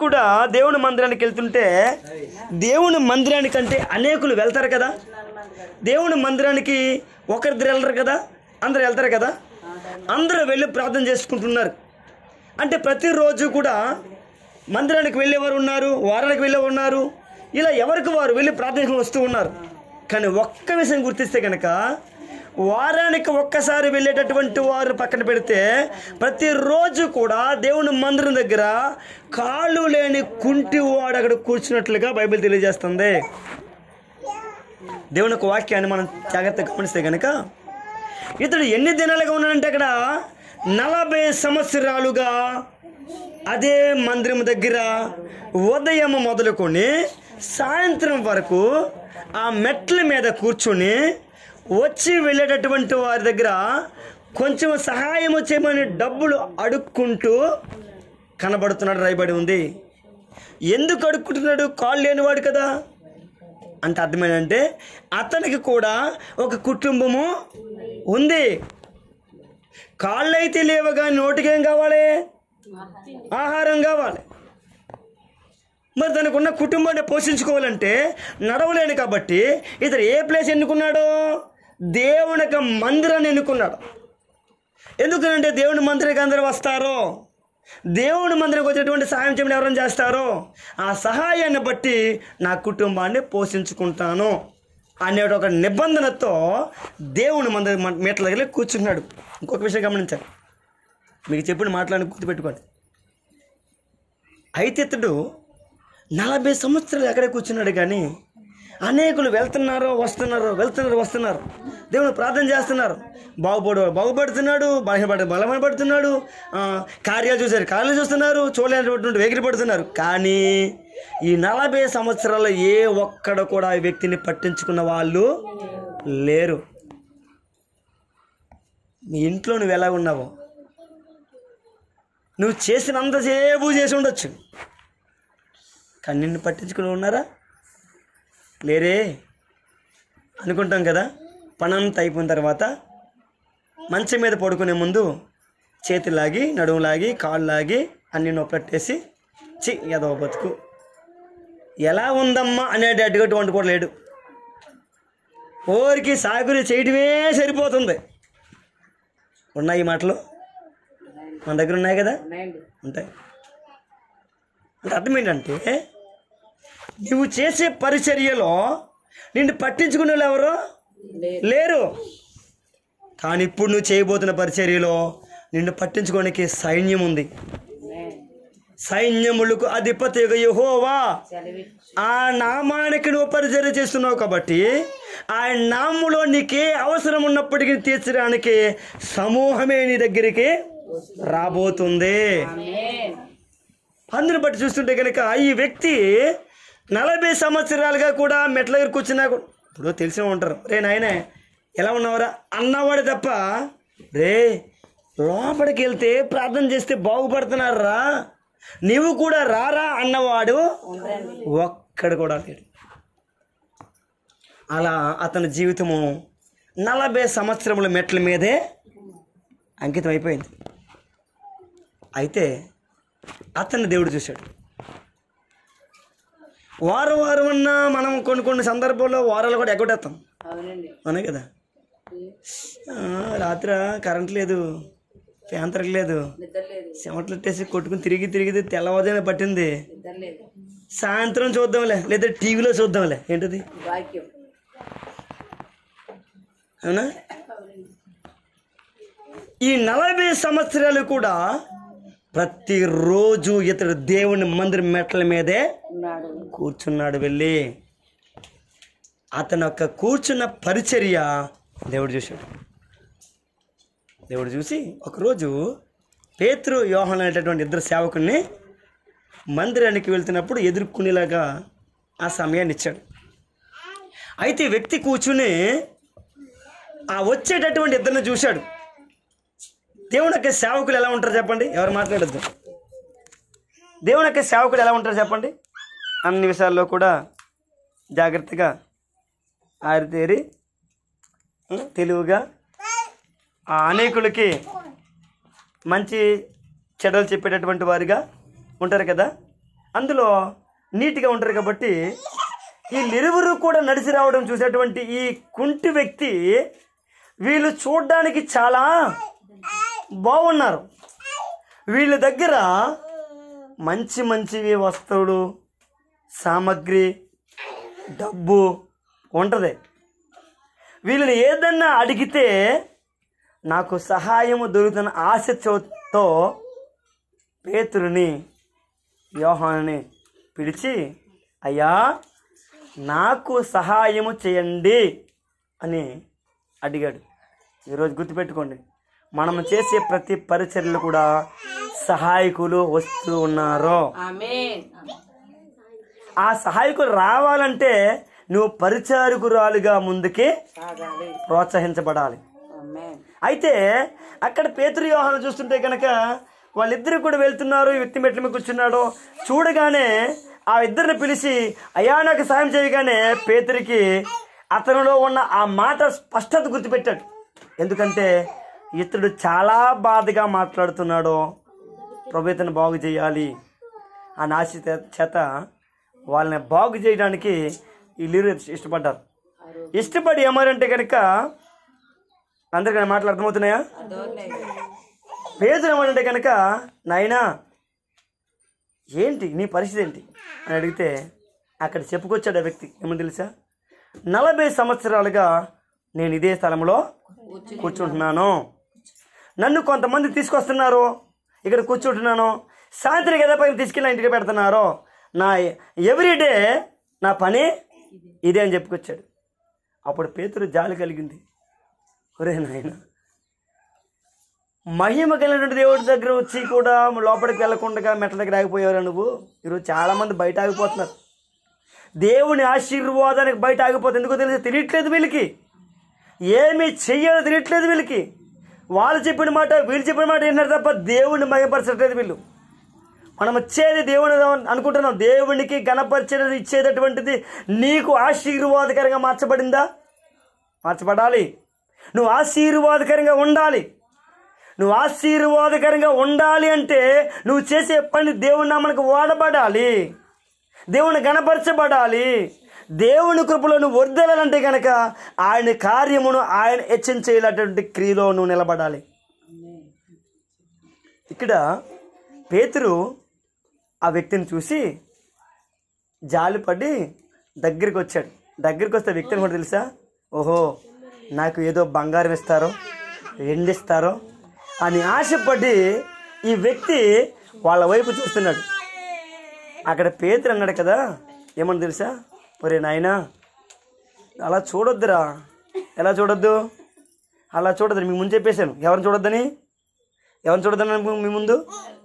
కూడా దేవుని మందిరానికి వెళ్తుంటే దేవుని మందిరానికంటే అనేకులు వెళ్తారు కదా దేవుని మందిరానికి ఒకరిద్దరు వెళ్ళరు కదా అందరు వెళ్తారు కదా అందరూ వెళ్ళి ప్రార్థన చేసుకుంటున్నారు అంటే ప్రతిరోజు కూడా మందిరానికి వెళ్ళేవారు ఉన్నారు వారానికి వెళ్ళేవారు ఉన్నారు ఇలా ఎవరికి వారు వెళ్ళి ప్రార్థనకు వస్తూ ఉన్నారు కానీ ఒక్క విషయం గుర్తిస్తే కనుక వారానికి ఒక్కసారి వెళ్ళేటటువంటి వారు పక్కన పెడితే ప్రతిరోజు కూడా దేవుని మందిరం దగ్గర కాళ్ళు లేని కుంటి వాడు అక్కడ కూర్చున్నట్లుగా బైబిల్ తెలియజేస్తుంది దేవుని యొక్క వాక్యాన్ని మనం జాగ్రత్తగా గమనిస్తే కనుక ఇతడు ఎన్ని దినాలుగా ఉన్నాడంటే అక్కడ నలభై సంవత్సరాలుగా అదే మందిరం దగ్గర ఉదయం మొదలుకొని సాయంత్రం వరకు ఆ మెట్ల మీద కూర్చొని వచ్చి వెళ్ళేటటువంటి వారి దగ్గర కొంచెం సహాయం చేయమని డబ్బులు అడుక్కుంటూ కనబడుతున్నాడు రాయబడి ఉంది ఎందుకు అడుక్కుంటున్నాడు కాళ్ళు లేనివాడు కదా అంటే అర్థమేంటంటే అతనికి కూడా ఒక కుటుంబము ఉంది కాళ్ళు అయితే లేవు కానీ నోటికేం కావాలి ఆహారం కావాలి మరి తనకు ఉన్న కుటుంబాన్ని పోషించుకోవాలంటే నడవలేను కాబట్టి ఇతడు ఏ ప్లేస్ ఎన్నుకున్నాడు దేవుని యొక్క మందిరాన్ని ఎన్నుకున్నాడు ఎందుకంటే దేవుని మందిరానికి అందరూ వస్తారో దేవుని మందిరానికి వచ్చేటువంటి సహాయం చేయమని ఎవరైనా చేస్తారో ఆ సహాయాన్ని బట్టి నా కుటుంబాన్ని పోషించుకుంటాను అనే ఒక నిబంధనతో దేవుని మందిర మెట్ల దగ్గర కూర్చున్నాడు ఇంకొక విషయం గమనించాలి మీకు చెప్పిన మాటలను గుర్తుపెట్టుకోండి అయితే ఇతడు నలభై సంవత్సరాలు ఎక్కడే కూర్చున్నాడు కానీ అనేకులు వెళ్తున్నారు వస్తున్నారు వెళ్తున్నారు వస్తున్నారు దేవుని ప్రార్థన చేస్తున్నారు బాగుపడు బాగుపడుతున్నాడు బలహీనపడ బలమైనపడుతున్నాడు ఆ, కార్యాలు చూసారు కార్యాలు చూస్తున్నారు చూడలేనటువంటి వేగిరి పడుతున్నారు కానీ ఈ నలభై సంవత్సరాల్లో ఏ ఒక్కడ కూడా ఈ వ్యక్తిని పట్టించుకున్న వాళ్ళు లేరు మీ ఇంట్లో నువ్వు ఎలా ఉన్నావో నువ్వు చేసినంతసేపు చేసి ఉండొచ్చు కానీ నిన్ను పట్టించుకుని ఉన్నారా లేరే అనుకుంటాం కదా పనంతా అయిపోయిన తర్వాత మంచం మీద పడుకునే ముందు చేతి లాగి నడుము లాగి కాళ్ళు లాగి అన్ని నొప్పట్టేసి చి ఏదో బతుకు ఎలా ఉందమ్మా అనేటటువంటి కూడా లేడు ఓరికి సాగురి చేయడమే సరిపోతుంది ఉన్నాయి ఈ మాటలు మన దగ్గర ఉన్నాయి కదా ఉంటాయి అంటే అర్థం ఏంటంటే నువ్వు చేసే పరిచర్యలో నిన్ను పట్టించుకునే వాళ్ళు ఎవరు లేరు కానీ ఇప్పుడు నువ్వు చేయబోతున్న పరిచర్యలో నిన్ను పట్టించుకోనికి సైన్యం ఉంది సైన్యములకు అధిపతి యెహోవా ఆ నామానికి నువ్వు పరిచర్య చేస్తున్నావు కాబట్టి ఆ నామంలో నీకే అవసరం ఉన్నప్పటికీ తీర్చడానికి సమూహమే నీ దగ్గరికి రాబోతుంది అందుని బట్టి చూస్తుంటే కనుక ఈ వ్యక్తి నలభై సంవత్సరాలుగా కూడా మెట్ల దగ్గర కూర్చున్నా కూడా ఇప్పుడు తెలిసిన ఉంటారు రే నాయనే ఎలా ఉన్నావురా అన్నవాడు తప్ప రే లోపలికి వెళ్తే ప్రార్థన చేస్తే బాగుపడుతున్నారా నీవు కూడా రారా అన్నవాడు ఒక్కడు కూడా లేడు అలా అతని జీవితము నలభై సంవత్సరముల మెట్ల మీదే అంకితం అయిపోయింది అయితే అతన్ని దేవుడు చూశాడు వారం వారం అన్నా మనం కొన్ని కొన్ని సందర్భాల్లో వారాలు కూడా ఎగ్గొట్టేస్తాం అవునండి అవునే కదా ఆ, రాత్రి కరెంట్ లేదు ఫ్యాన్ తిరగలేదు నిద్ర లేదు చెమటలు పెట్టేసి కొట్టుకుని తిరిగి తిరిగి తెల్లవారుజామున పట్టింది నిద్ర లేదు సాయంత్రం చూద్దాంలే లేదా టీవీలో చూద్దాంలే ఏంటది వాక్యం అవునా ఈ నలభై సంవత్సరాలు కూడా ప్రతిరోజు ఇతడు దేవుని మందిరం మెట్ల మీదే ఉన్నాడు కూర్చున్నాడు వెళ్ళి అతని యొక్క కూర్చున్న పరిచర్య దేవుడు చూశాడు దేవుడు చూసి ఒకరోజు పేతురు యోహన్ అనేటటువంటి ఇద్దరు సేవకుల్ని మందిరానికి వెళ్తున్నప్పుడు ఎదుర్కొనేలాగా ఆ సమయాన్ని ఇచ్చాడు అయితే ఈ వ్యక్తి కూర్చుని ఆ వచ్చేటటువంటి ఇద్దరిని చూశాడు దేవుని యొక్క సేవకులు ఎలా ఉంటారు చెప్పండి ఎవరు మాట్లాడద్దు దేవుని యొక్క సేవకులు ఎలా ఉంటారు చెప్పండి అన్ని విషయాల్లో కూడా జాగ్రత్తగా ఆరితేరి ఉం, తెలివిగా ఆ అనేకులకి మంచి చెడలు చెప్పేటటువంటి వారిగా ఉంటారు కదా అందులో నీట్గా ఉంటారు కాబట్టి వీళ్ళిరువురు కూడా నడిచి రావడం చూసేటువంటి ఈ కుంటి వ్యక్తి వీళ్ళు చూడడానికి చాలా బాగున్నారు వీళ్ళ దగ్గర మంచి మంచివి వస్తువులు సామాగ్రి డబ్బు ఉంటుంది వీళ్ళని ఏదన్నా అడిగితే నాకు సహాయము దొరుకుతున్న ఆశతో పేతురుని యోహానుని పిలిచి అయ్యా నాకు సహాయము చేయండి అని అడిగాడు ఈరోజు గుర్తుపెట్టుకోండి మనం చేసే ప్రతి పరిచర్లు కూడా సహాయకులు వస్తూ ఉన్నారు ఆమేన్ ఆ సహాయకులు రావాలంటే నువ్వు పరిచారకురాలుగా ముందుకి సాగాలి ప్రోత్సహించబడాలి ఆమేన్ అయితే అక్కడ పేతురు వ్యవహారం చూస్తుంటే కనుక వాళ్ళిద్దరు కూడా వెళ్తున్నారు ఈ వ్యక్తి మెట్ల మీద కూర్చున్నాడు చూడగానే ఆ ఇద్దరిని పిలిచి అయ్యా నాకు సాయం చేయగానే పేతురికి అతనిలో ఉన్న ఆ మాట స్పష్టత గుర్తుపెట్టాడు ఎందుకంటే ఇతడు చాలా బాధగా మాట్లాడుతున్నాడు ప్రభు ఇతను బాగు చేయాలి ఆ నాశ చేత వాళ్ళని బాగు చేయడానికి వీళ్ళు ఇష్టపడ్డారు ఇష్టపడి ఏమారంటే కనుక అందరికీ మాటలు అర్థమవుతున్నాయా పేదలు ఏమంటే కనుక నాయనా ఏంటి నీ పరిస్థితి ఏంటి అని అడిగితే అక్కడ చెప్పుకొచ్చాడు ఆ వ్యక్తి ఏమో తెలుసా నలభై సంవత్సరాలుగా నేను ఇదే స్థలంలో కూర్చుంటున్నాను నన్ను కొంతమంది తీసుకొస్తున్నారు ఇక్కడ కూర్చుంటున్నాను సాయంత్రం కదా పైన తీసుకెళ్ళి నా ఇంటికి పెడుతున్నారు నా ఎవ్రీడే నా పని ఇదే అని చెప్పుకొచ్చాడు అప్పుడు పేతురు జాలి కలిగింది ఒరే నాయన మహిమ కలిగినటువంటి దేవుడి దగ్గర వచ్చి కూడా లోపలికి వెళ్ళకుండా మెట్ల దగ్గర ఆగిపోయారు నువ్వు ఈరోజు చాలా మంది బయట ఆగిపోతున్నారు దేవుని ఆశీర్వాదానికి బయట ఆగిపోతుంది ఎందుకో తెలిసి తెలియట్లేదు వీళ్ళకి ఏమి చెయ్యాలో తెలియట్లేదు వీళ్ళకి వాళ్ళు చెప్పిన మాట వీళ్ళు చెప్పిన మాట ఏంటంటే తప్ప దేవుణ్ణి మహిమపరచట్లేదు వీళ్ళు మనం వచ్చేది దేవుని అనుకుంటున్నాం దేవునికి గణపరిచేది ఇచ్చేటటువంటిది నీకు ఆశీర్వాదకరంగా మార్చబడిందా మార్చబడాలి నువ్వు ఆశీర్వాదకరంగా ఉండాలి నువ్వు ఆశీర్వాదకరంగా ఉండాలి అంటే నువ్వు చేసే పని దేవుని నామనికి వాడబడాలి దేవుని గణపరచబడాలి దేవుని కృపలో నువ్వు వర్దలాలంటే కనుక ఆయన కార్యమును ఆయన హెచ్చించేటటువంటి క్రియలో నువ్వు నిలబడాలి ఇక్కడ పేతురు ఆ వ్యక్తిని చూసి జాలిపడి దగ్గరికి వచ్చాడు దగ్గరికి వస్తే వ్యక్తిని కూడా తెలుసా ఓహో నాకు ఏదో బంగారం ఇస్తారో ఎండిస్తారో అని ఆశపడి ఈ వ్యక్తి వాళ్ళ వైపు చూస్తున్నాడు అక్కడ పేతురు అన్నాడు కదా ఏమని తెలుసా ఒరే నాయనా అలా చూడొద్దురా ఎలా చూడొద్దు అలా చూడొద్దు మీకు ముందు చెప్పేశాను ఎవరిని చూడొద్దని ఎవరిని చూడొద్దని మీ ముందు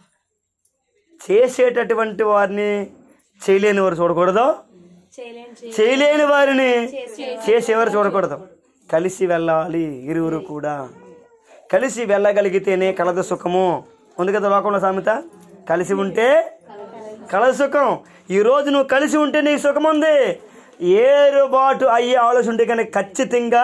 చేసేటటువంటి వారిని చేయలేని వారు చూడకూడదు చేయలేని వారిని చేసేవారు చూడకూడదు కలిసి వెళ్ళాలి ఇరువురు కూడా కలిసి వెళ్ళగలిగితేనే కలదు సుఖము ఉంది కదా లోకంలో సామెత కలిసి ఉంటే కలదు సుఖం ఈ రోజు నువ్వు కలిసి ఉంటే నీకు సుఖం ఉంది ఏరుబాటు అయ్యే ఆలోచన ఉంటే కానీ ఖచ్చితంగా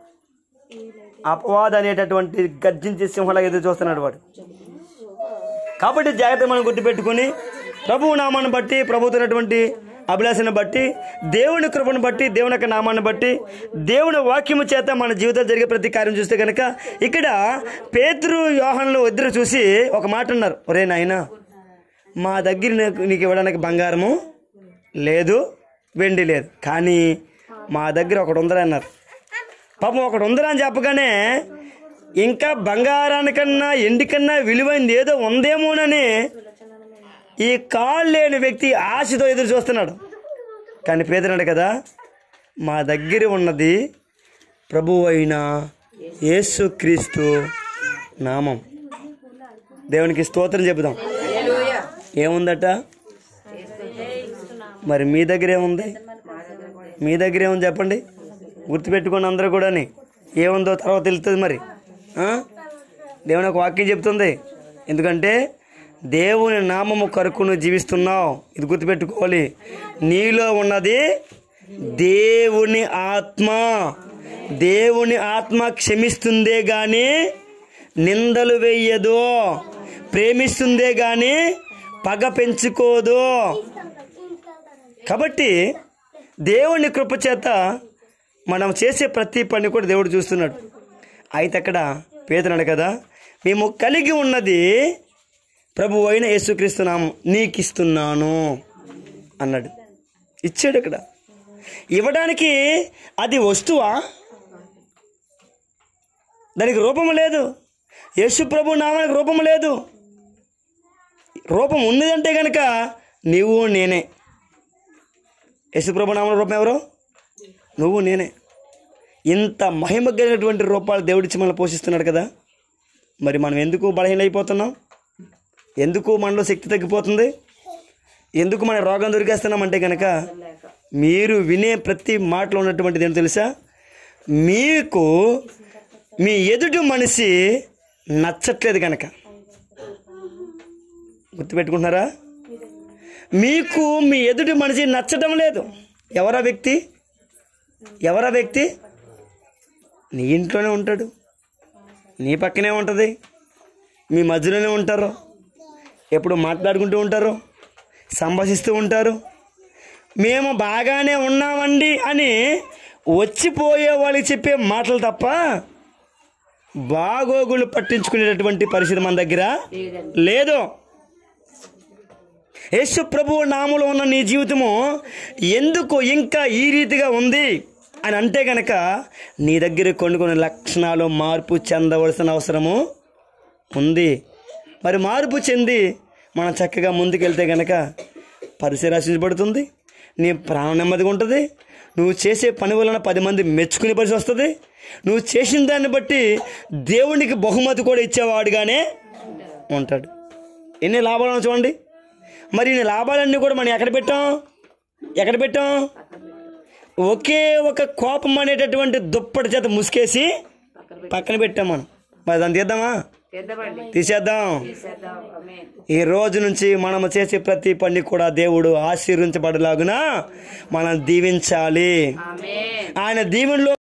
అపవాద అనేటటువంటి గర్జించే సింహలా ఎదురు చూస్తున్నాడు వాడు కాబట్టి జాగ్రత్త మనం గుర్తుపెట్టుకుని ప్రభువు నామాన్ని బట్టి ప్రభుత్వటువంటి అభిలాషను బట్టి దేవుని కృపను బట్టి దేవుని యొక్క నామాన్ని బట్టి దేవుని వాక్యము చేత మన జీవితంలో జరిగే ప్రతి కార్యం చూస్తే కనుక ఇక్కడ పేతురు యోహన్లు ఇద్దరు చూసి ఒక మాట అన్నారు ఒరే నాయనా మా దగ్గర నీకు నీకు ఇవ్వడానికి బంగారము లేదు వెండి లేదు కానీ మా దగ్గర ఒకటి ఉందని అన్నారు పాపం ఒకటి ఉందిరా అని చెప్పగానే ఇంకా బంగారానికన్నా ఎండికన్నా విలువైంది ఏదో ఉందేమోనని ఈ కాళ్ళు లేని వ్యక్తి ఆశతో ఎదురు చూస్తున్నాడు కానీ పేదనాడు కదా మా దగ్గర ఉన్నది ప్రభు అయిన యేసుక్రీస్తు నామం దేవునికి స్తోత్రం చెబుదాం ఏముందట మరి మీ దగ్గర ఏముంది మీ దగ్గర ఏముంది చెప్పండి గుర్తుపెట్టుకోండి అందరూ కూడాని ఏముందో తర్వాత తెలుస్తుంది మరి ఆ? దేవుని ఒక వాక్యం చెప్తుంది ఎందుకంటే దేవుని నామము కొరకు నువ్వు జీవిస్తున్నావు ఇది గుర్తుపెట్టుకోవాలి నీలో ఉన్నది దేవుని ఆత్మ దేవుని ఆత్మ క్షమిస్తుందే గాని నిందలు వేయదు ప్రేమిస్తుందే గాని పగ పెంచుకోదు కాబట్టి దేవుని కృప చేత మనం చేసే ప్రతి పని కూడా దేవుడు చూస్తున్నాడు అయితే అక్కడ పేదనాడు కదా మేము కలిగి ఉన్నది ప్రభు అయిన యేసుక్రీస్తున్నాము నీకు ఇస్తున్నాను అన్నాడు ఇచ్చాడు ఇక్కడ ఇవ్వడానికి అది వస్తువా దానికి రూపం లేదు యేసు ప్రభు నామానికి రూపం లేదు రూపం ఉన్నదంటే కనుక నీవు నేనే యేసు ప్రభు నామల రూపం ఎవరు నువ్వు నేనే ఇంత మహిమ కలిగినటువంటి రూపాలు దేవుడిచ్చి మనల్ని పోషిస్తున్నాడు కదా మరి మనం ఎందుకు బలహీనైపోతున్నాం ఎందుకు మనలో శక్తి తగ్గిపోతుంది ఎందుకు మన రోగం దొరికేస్తున్నామంటే కనుక మీరు వినే ప్రతి మాటలో ఉన్నటువంటిది ఏంటో తెలుసా మీకు మీ ఎదుటి మనిషి నచ్చట్లేదు కనుక గుర్తుపెట్టుకుంటున్నారా మీకు మీ ఎదుటి మనిషి నచ్చటం లేదు ఎవరా వ్యక్తి ఎవరా వ్యక్తి నీ ఇంట్లోనే ఉంటాడు నీ పక్కనే ఉంటుంది మీ మధ్యలోనే ఉంటారు ఎప్పుడు మాట్లాడుకుంటూ ఉంటారు సంభాషిస్తూ ఉంటారు మేము బాగానే ఉన్నామండి అని వచ్చిపోయే వాళ్ళకి చెప్పే మాటలు తప్ప బాగోగులు పట్టించుకునేటటువంటి పరిస్థితి మన దగ్గర లేదండి లేదు యేసు ప్రభువు నామలో ఉన్న నీ జీవితము ఎందుకు ఇంకా ఈ రీతిగా ఉంది అని అంటే కనుక నీ దగ్గర కొన్ని కొన్ని లక్షణాలు మార్పు చెందవలసిన అవసరము ఉంది మరి మార్పు చెంది మనం చక్కగా ముందుకెళ్తే కనుక పరిసర రక్షించబడుతుంది నీ ప్రాణ నెమ్మదిగా ఉంటుంది నువ్వు చేసే పని వలన పది మంది మెచ్చుకునే పరిస్థితి వస్తుంది నువ్వు చేసిన దాన్ని బట్టి దేవునికి బహుమతి కూడా ఇచ్చేవాడుగానే ఉంటాడు ఎన్ని లాభాలు ఉన్నాయో చూడండి మరి ఈ లాభాలన్నీ కూడా మనం ఎక్కడ పెట్టాం ఎక్కడ పెట్టాం ఒకే ఒక కోపం అనేటటువంటి దుప్పటి చేత ముసుకేసి పక్కన పెట్టాం మనం మరి దాన్ని తీద్దామా పెద్దబండి తీసేద్దాం తీసేద్దాం ఆమేన్ ఈ రోజు నుంచి మనం చేసే ప్రతి పని కూడా దేవుడు ఆశీర్వించబడలాగున మనం దీవించాలి ఆమేన్ ఆయన దీవెనలో